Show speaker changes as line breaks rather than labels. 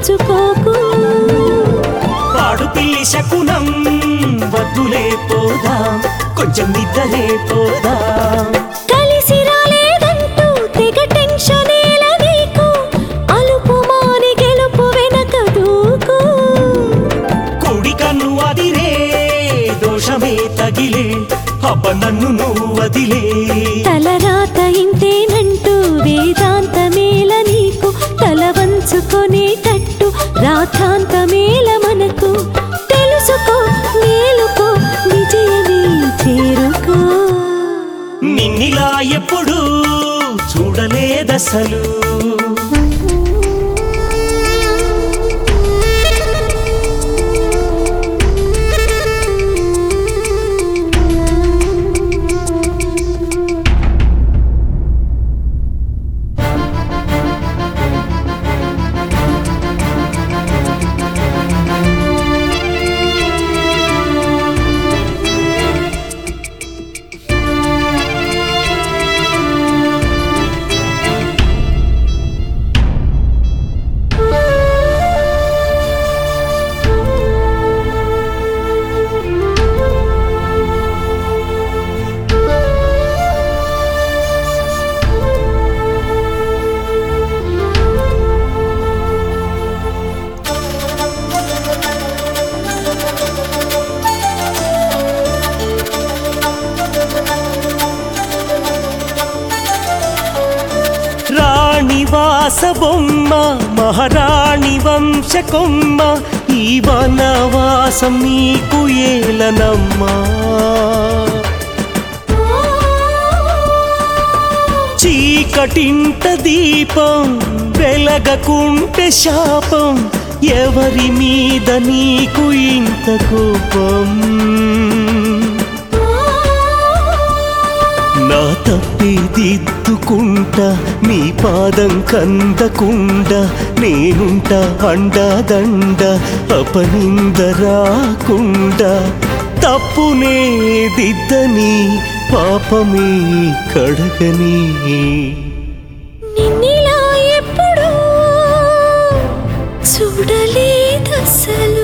ఉంచుకోకు
పాడు పిల్లి శకునం వద్దులే పోదా కొంచెం నిద్రలే పోదా
కలిసి రాలేదంటూ తెగ టెన్షనేల నీకు అలుపు మాని గెలుపు వెనక దూకు
కుడి కన్ను అదిరే దోషమే తగిలే అబ్బ నన్ను నువ్వు వదిలే
తలరాత ఇంతేనంటూ వేదాంతమేల నీకు తల వంచుకొనేటట్టు రాథాంతమేల మనకు తెలుసుకో మేలుకో విజయమే చేరుకో
నిన్నిలా ఎప్పుడు చూడలేదసలు రాణివాస బొమ్మ మహారాణి వంశకొమ్మ ఈ వనవాసం నీకు ఏలనమ్మా చీకటింట దీపం వెలగకుంటే శాపం ఎవరి మీద నీకు ఇంత కోపం నా తప్పి దిద్దుకుంటా నీ పాదం కందకుండా నేనుంట అండదండ అపనింద రాకుండా తప్పునే దిద్దని పాపమే కడగని
నిన్నిలా ఎప్పుడు చూడలేదసలు